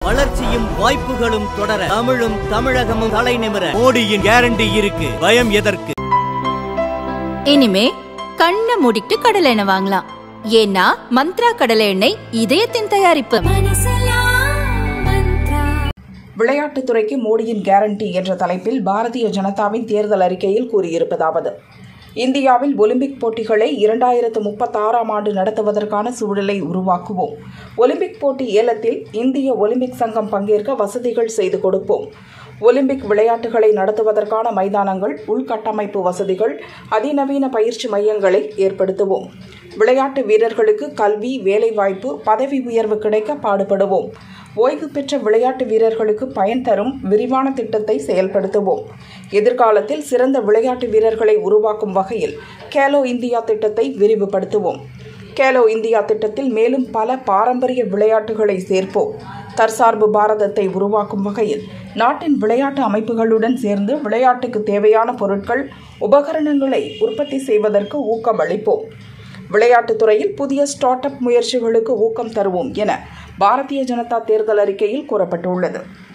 வளர்ச்சியும் வாய்ப்புகளும் தொடர தமிழும் தமிழகமும் தலை நிமிர மோடியின் கேரண்டி இருக்கு பயம் எதற்கு இனிமே கண்ணை மூடிட்டு கடலை எண்ணெய் வாங்கலாம் ஏன்னா மந்த்ரா கடலை எண்ணெய் இதயத்தின் தயாரிப்பு விளையாட்டுத்துறைக்கு மோடியின் கேரண்டி என்ற தலைப்பில் பாரதிய ஜனதாவின் தேர்தல் அறிக்கையில் கூறியிருப்பதாவது இந்தியாவில் ஒலிம்பிக் போட்டிகளை இரண்டாயிரத்து முப்பத்தாறாம் ஆண்டு நடத்துவதற்கான சூழலை உருவாக்குவோம் ஒலிம்பிக் போட்டி ஏலத்தில் இந்திய ஒலிம்பிக் சங்கம் பங்கேற்க வசதிகள் செய்து கொடுப்போம் ஒலிம்பிக் விளையாட்டுகளை நடத்துவதற்கான மைதானங்கள் உள்கட்டமைப்பு வசதிகள் அதிநவீன பயிற்சி மையங்களை ஏற்படுத்துவோம் விளையாட்டு வீரர்களுக்கு கல்வி வேலைவாய்ப்பு பதவி உயர்வு கிடைக்க பாடுபடுவோம் ஓய்வு பெற்ற விளையாட்டு வீரர்களுக்கு பயன் தரும் விரிவான திட்டத்தை செயல்படுத்துவோம் எதிர்காலத்தில் சிறந்த விளையாட்டு வீரர்களை உருவாக்கும் வகையில் கேலோ இந்தியா திட்டத்தை விரிவுபடுத்துவோம் கேலோ இந்தியா திட்டத்தில் மேலும் பல பாரம்பரிய விளையாட்டுகளை சேர்ப்போம் தற்சார்பு பாரதத்தை உருவாக்கும் வகையில் நாட்டின் விளையாட்டு அமைப்புகளுடன் சேர்ந்து விளையாட்டுக்கு தேவையான பொருட்கள் உபகரணங்களை உற்பத்தி செய்வதற்கு ஊக்கமளிப்போம் விளையாட்டுத் துறையில் புதிய ஸ்டார்ட் அப் முயற்சிகளுக்கு ஊக்கம் தருவோம் என பாரதிய ஜனதா தேர்தல் அறிக்கையில் கூறப்பட்டுள்ளது